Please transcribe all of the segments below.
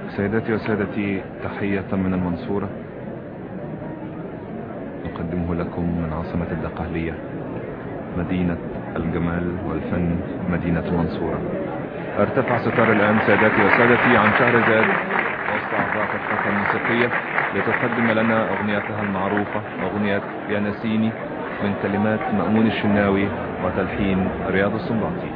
سيداتي وسادتي تحية من المنصورة نقدمه لكم من عاصمة الدقهلية مدينة الجمال والفن مدينة المنصورة ارتفع ستار الآن سادتي وسادتي عن شهر زاد وسط أعضاء الفرقة الموسيقية لتقدم لنا أغنيتها المعروفة أغنية يا نسيني من كلمات مأمون الشناوي وتلحين رياض السنباطي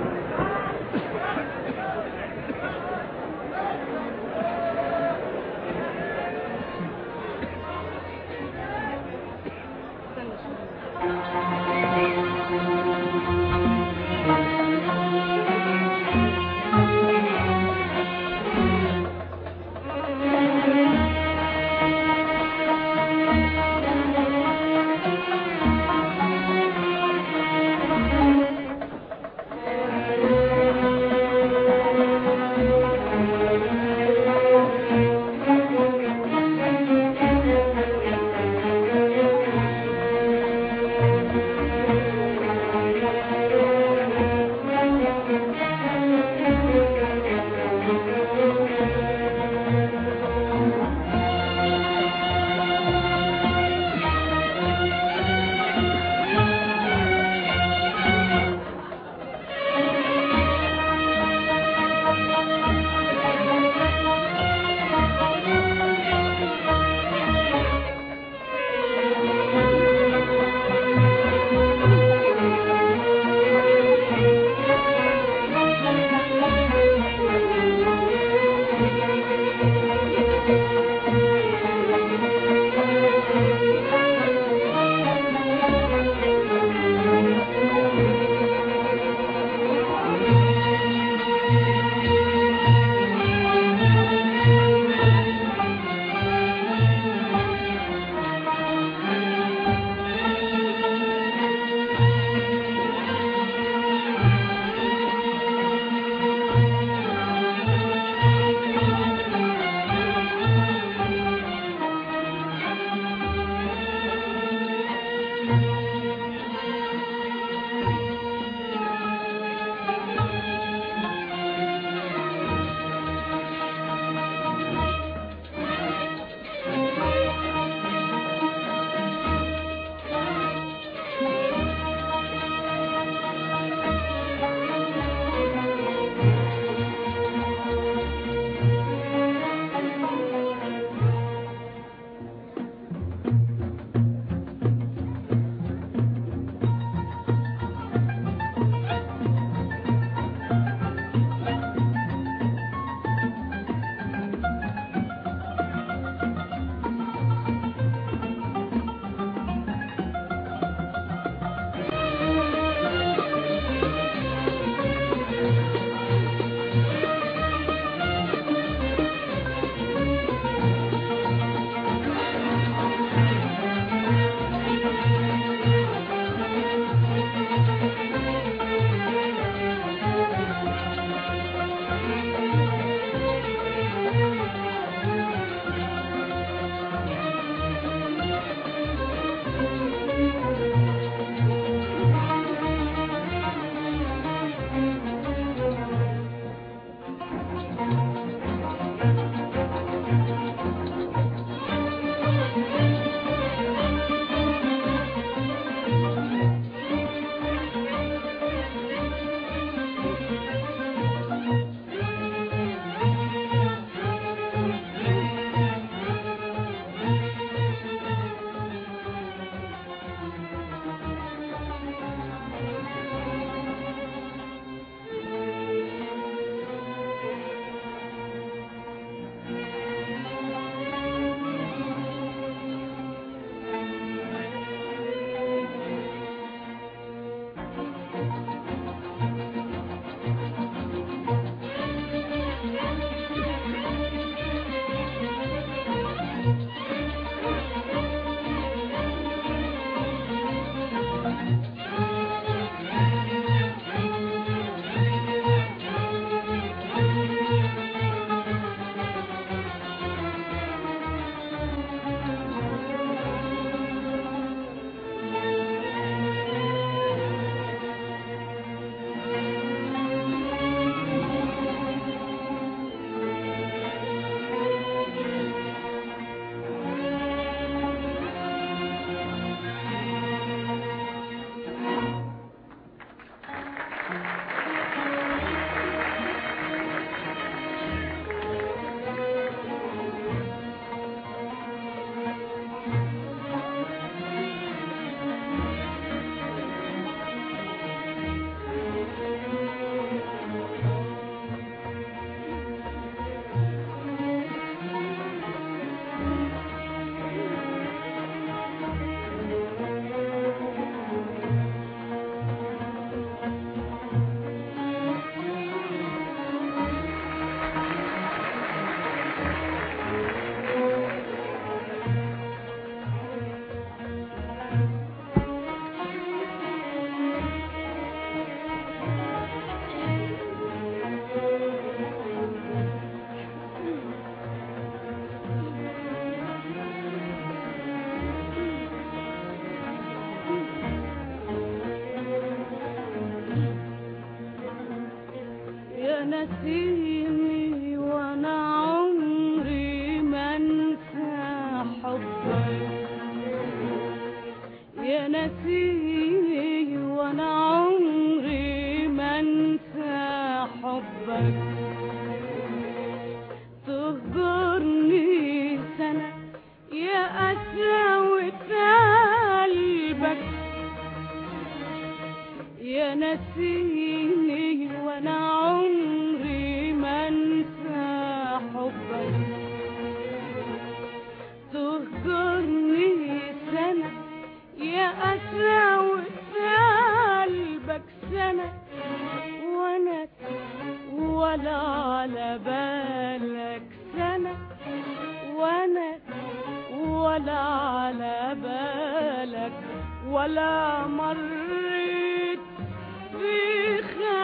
ولا على بالك ولا مريت في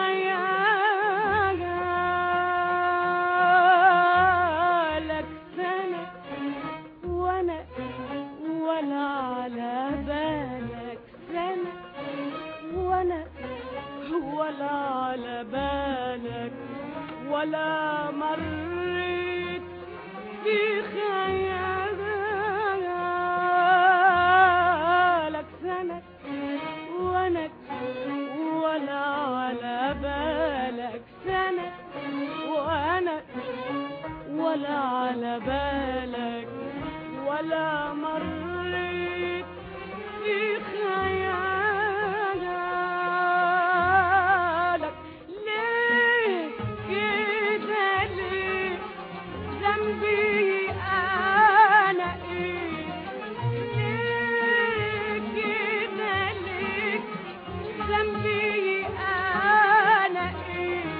خيالك سنة وانا ولا على بالك سنة وانا ولا على بالك ولا مريت في خيالك سنة وانا ولا على بالك سنة وانا ولا على بالك ولا مريت في خيالك ليه كده ليه ذنبي انا ايه ليه كده ليه ذنبي انا ايه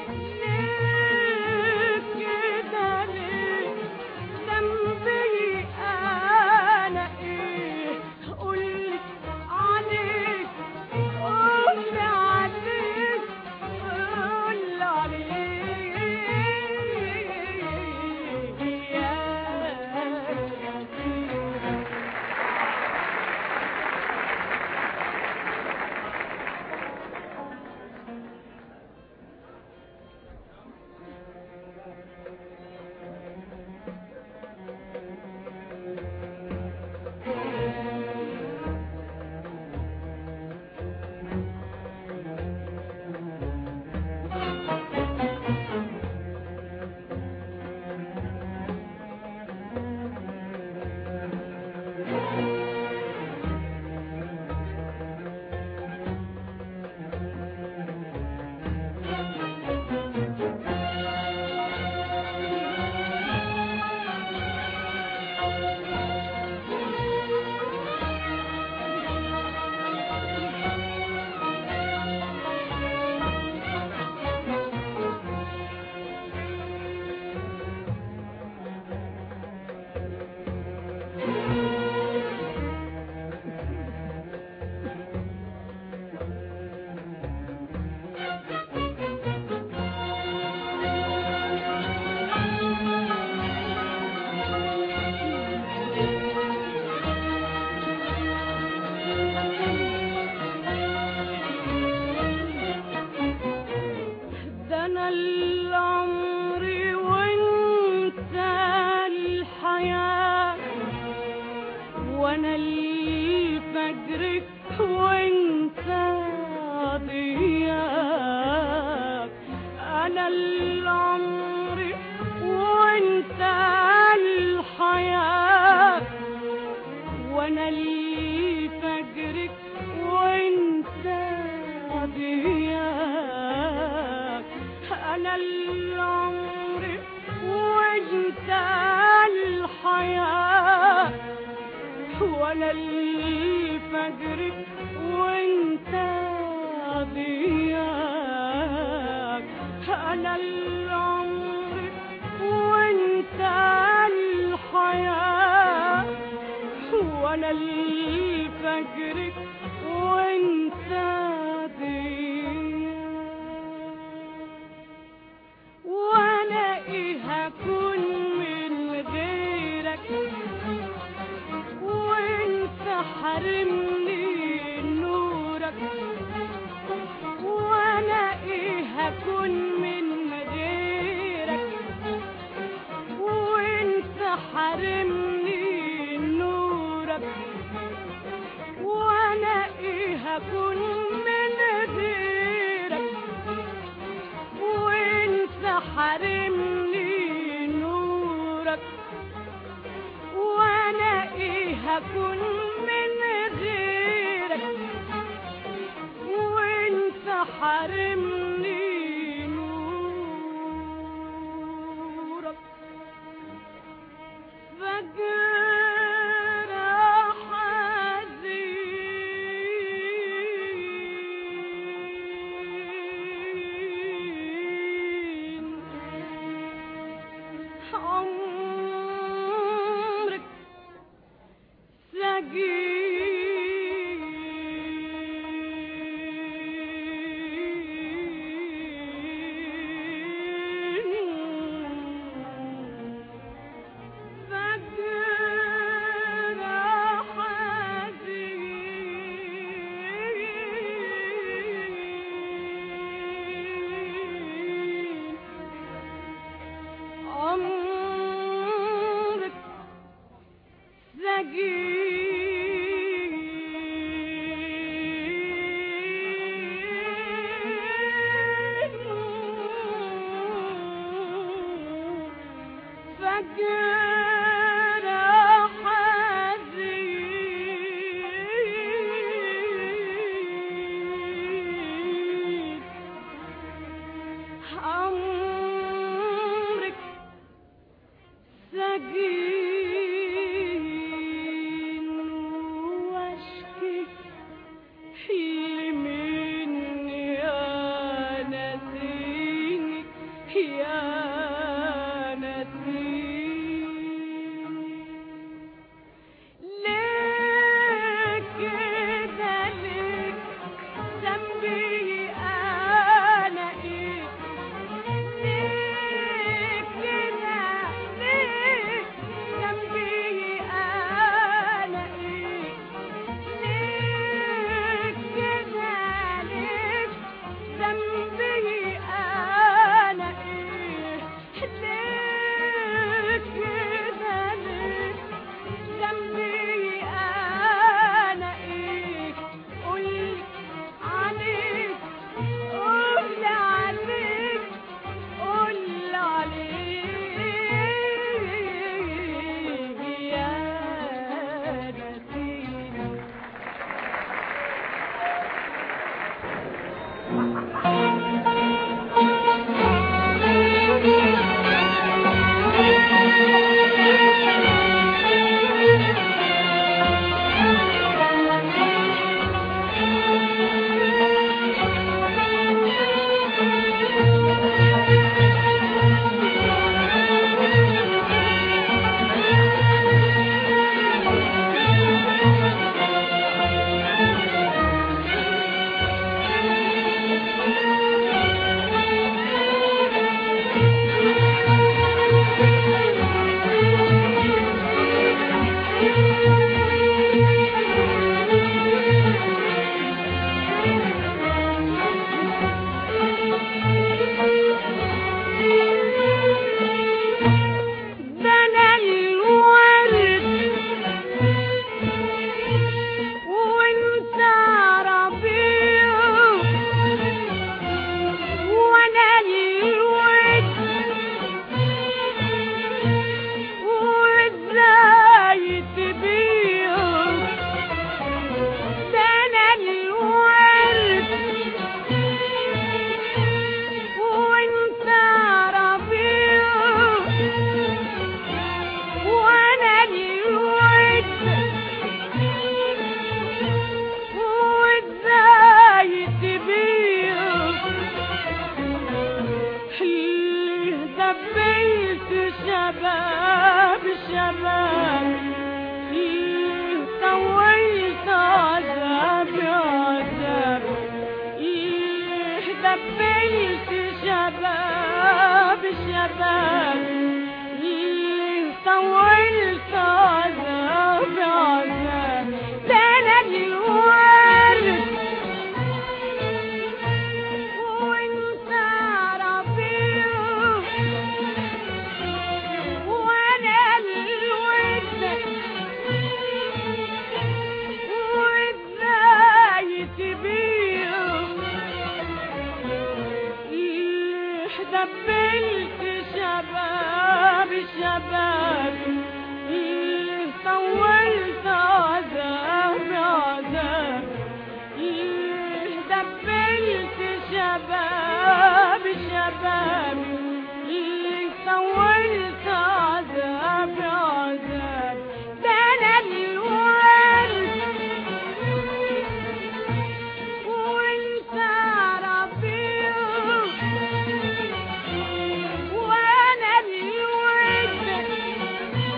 ليه كده ليه ذنبي انا ايه قولي عليك قولي عليك قولي عليك يا ده انا العمر وانت الحياة وانا الفجر وانت ضياء انا العمر وانت الحياة وانا الفجر وانت ضياء انا العمر وانت الحياة وانا الفجر وانت ضياء انا العمر وانت الحياة وانا الفجر وانت ضياء وانا ايه هكون من غيرك وانت حرمني نورك وانا ايه هكون من غيرك وانت حرمني نورك وانا ايه هكون من غيرك وانت حرمني نورك وانا ايه هكون من غيرك وانت حرمني نورك فجر حزين عمرك جرح حزين عمرك سجين واشكي اللي مني يا نسيني يا نسيني ليه كده ليه ذنبي انا ايه ليه كده ليه ذنبي انا ايه ليه كده ليه ذنبي انا ايه ليه كده ليه ذنبي انا ايه قولي عليك قول عليك قول عليك يا نسيني ده انا الورد وانت ربيع وانا الود وازاي تبيع ده انا الورد وانت ربيع وانا الود وازاي تبيع اللي دبيت شباب شباب اللي طولت عذاب عذاب اللي دبيت شباب شباب اللي طولت عذاب عذاب ده انا الورد وانت ربيع وانا الود وازاي تبيع اللي دبلت شباب شباب اللي طولت عذاب عذاب اللي دبلت شباب شباب اللي طولت عذاب عذاب ده انا الورد وانت ربيع وانا الود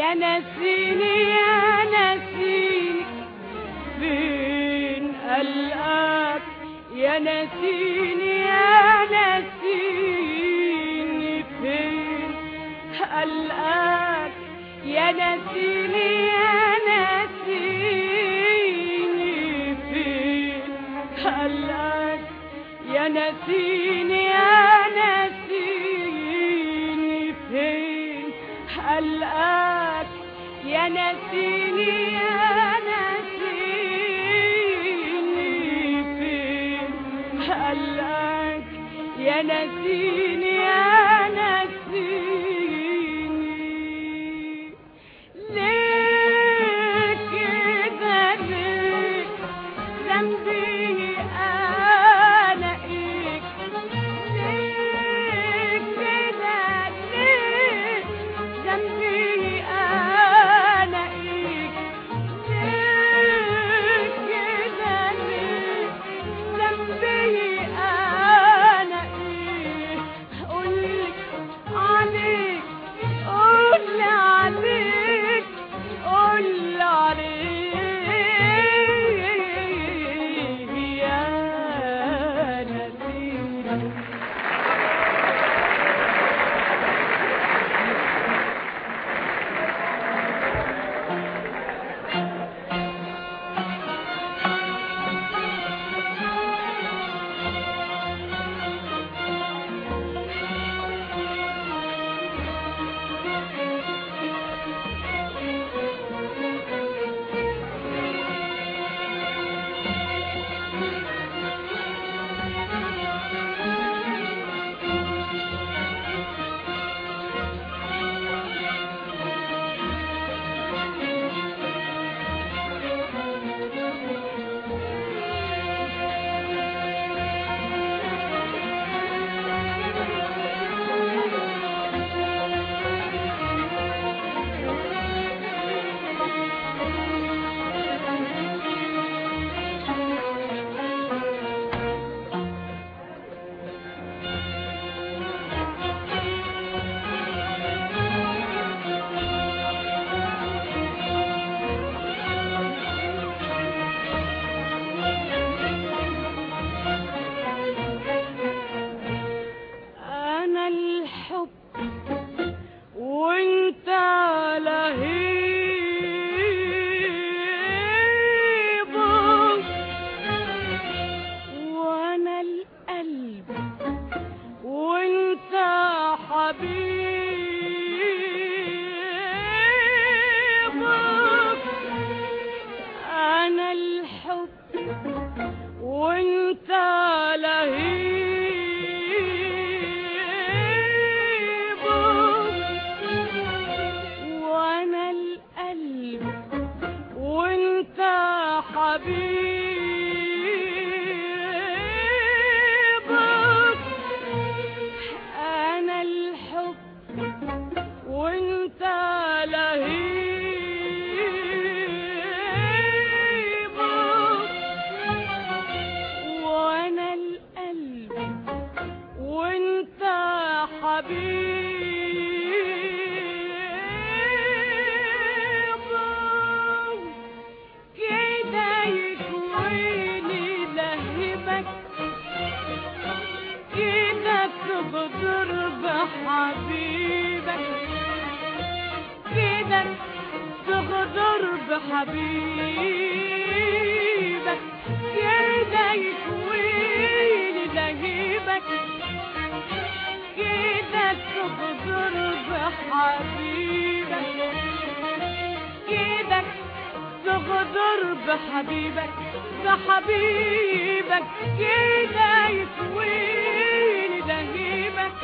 يا نسيني يا نسيني فين ألقاك يا نسيني يا نسيني فين ألقاك يا نسيني يا نسيني فين ألقاك يا نسيني يا نسيني فين ألقاك يا نسيني يا نسيني فين ألقاك يا نسيني يا نسيني ليه كده ليه ذنبي أنا إيه ليه كده ليه ذنبي أنا إيه ليه كده ليه ذنبي أنا إيه قولك عليك قول عليك قول عليك يا نسيم أنا الحب وانت لهيبك وانا القلب وانت حبيبك انا الحب وانت لهيبك وانا القلب وانت حبيبك انا الحب وانت لهيبك وانا القلب وانت حبيبك كده يكويني لهبك كده تغدر بحبيبك كده تغدر بحبيبك كده يكويني لهبك كده تغدر بحبيبك كده تغدر بحبيبك بحبيبك كده يكويني لهيبك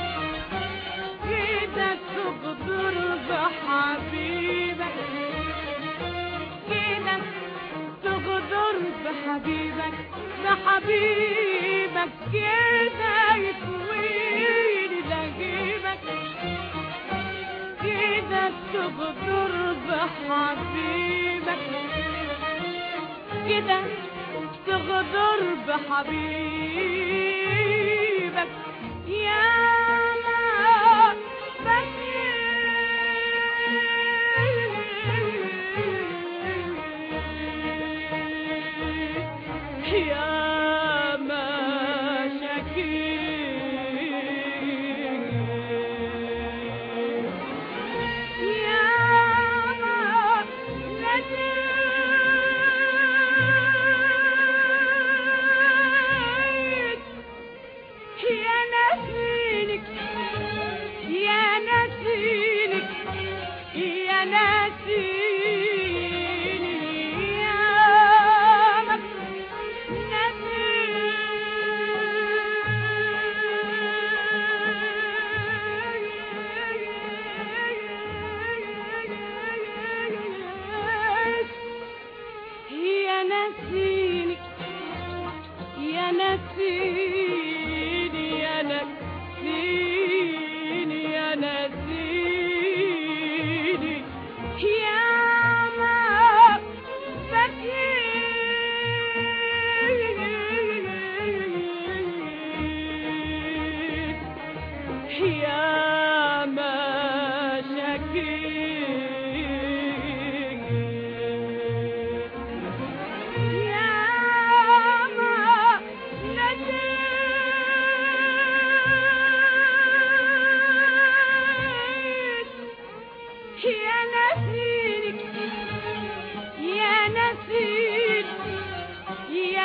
كده تغدر بحبيبك كده تغدر بحبيبك بحبيبك كده يكويني لهيبك كده تغدر بحبيبك كده تغدر بحبيبك يا ما يا ما شكيت يا ما نسيت يا نسينك يا نسينك يا نسيني يا ما نسيت يا نسينك يا نسيني يا نسيني يا نسيني يا ما بكيت يا ما شكيت يا ما نسيت يا نسينك يا نسيت يا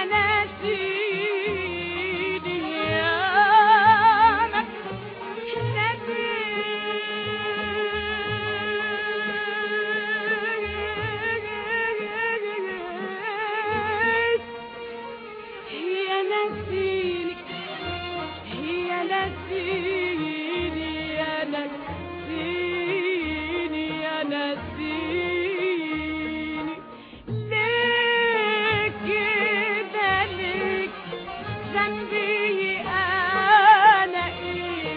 نسيت يا ما نسيت هي نسينك هي نسيني يا نسيني يا نسيني ليه كده ليك ذنبي انا ايه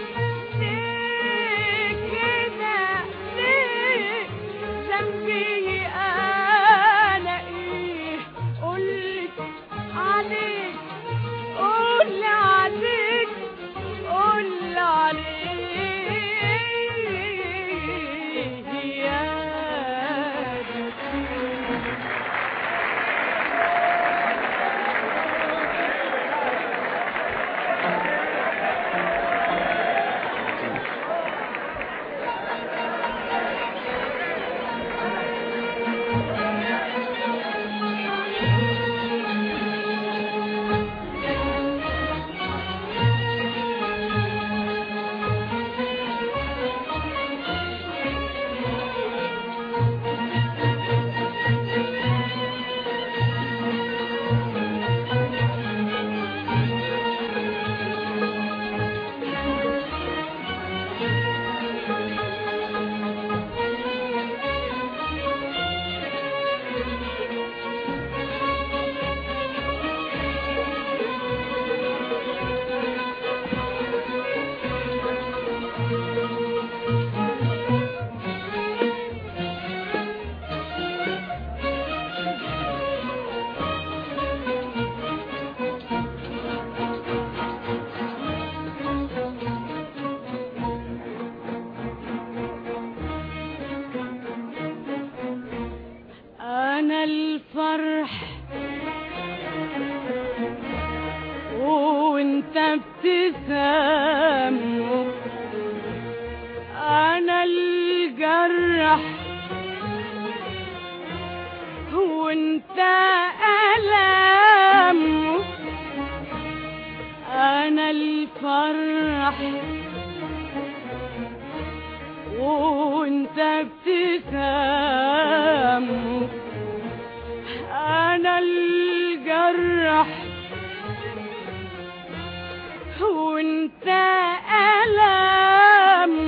ليه كده ليه ذنبي انا ايه قولك عليك قول عليك قول عليك يا نسيم أنا الفرح وانت ابتسام أنا الجرح وانت ألم أنا الفرح وانت ابتسام انا الجرح وانت الم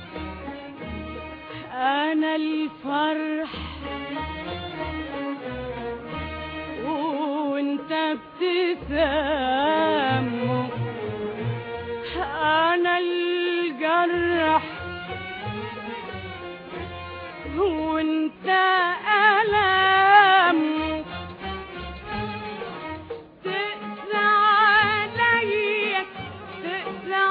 انا الفرح وانت ابتسام انا الجرح وانت ألم تقسى عليا تقسى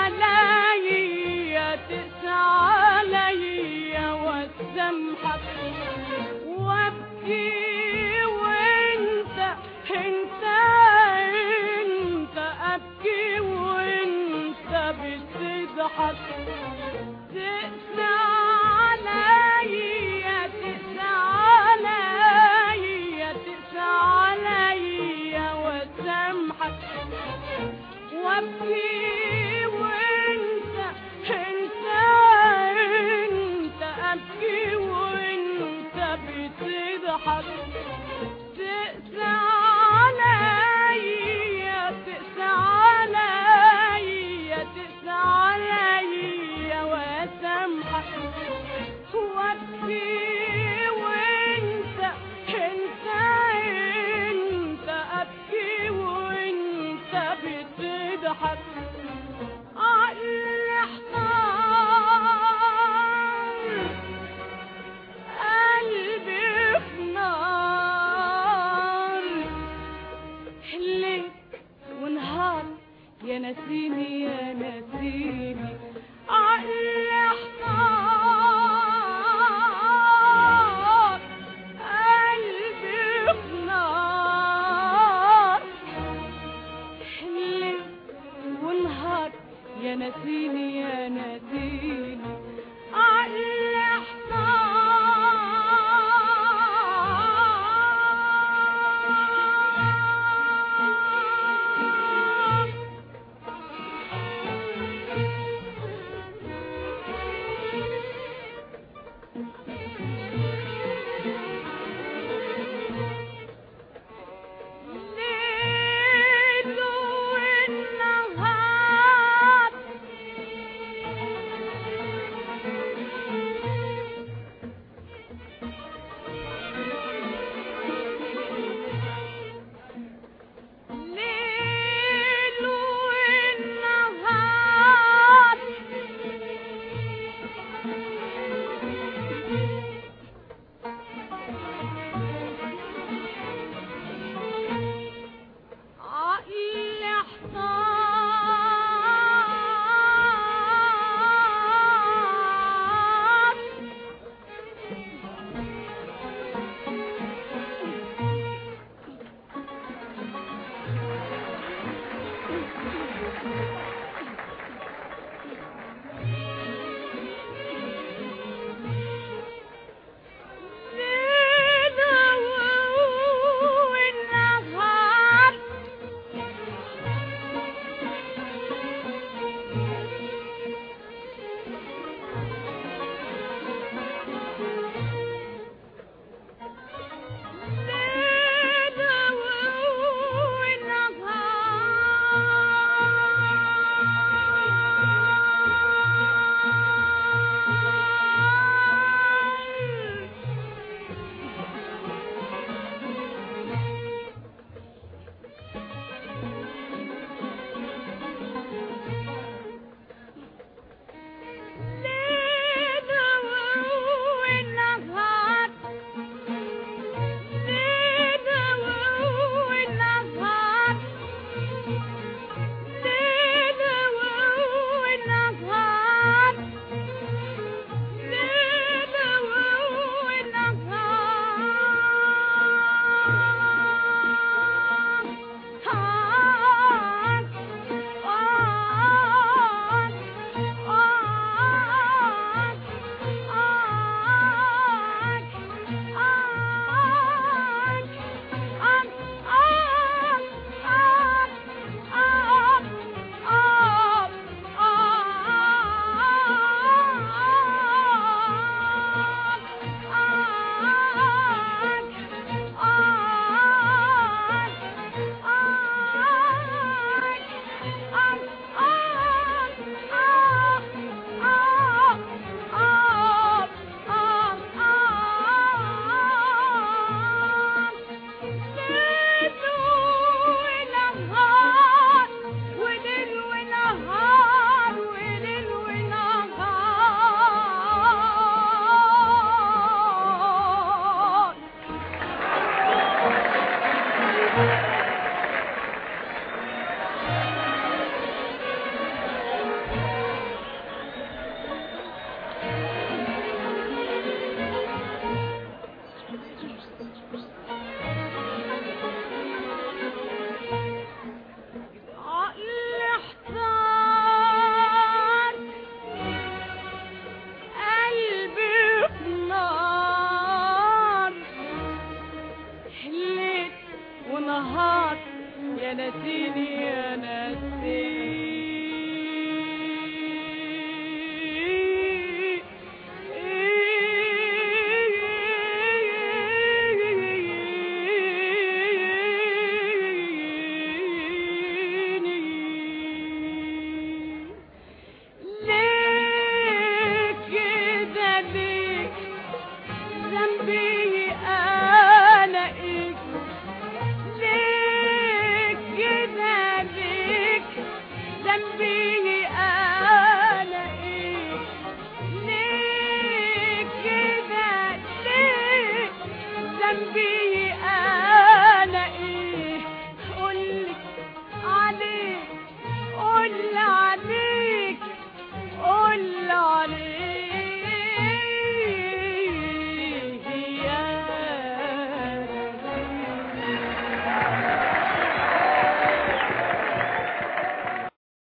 عليا تقسى عليا واسامحك وابكي وانت انت انت ابكي وانت بتضحك تقسى عليا تقسى عليا تقسى عليا واسامحك وابكي وانت انت انت ابكي وانت بتضحك تقسى عليا تقسى عليا تقسى عليا واسامحك وابكي وانت انت انت ابكي وانت بتضحك عقلي احتار قلبي في نار ليل ونهار يا نسيني يا نسيني عقلي احتار قلبي في نار ليل ونهار يا نسيني يا نسيني عقلي احتار ليل ونهار يا نسيني يا نسيني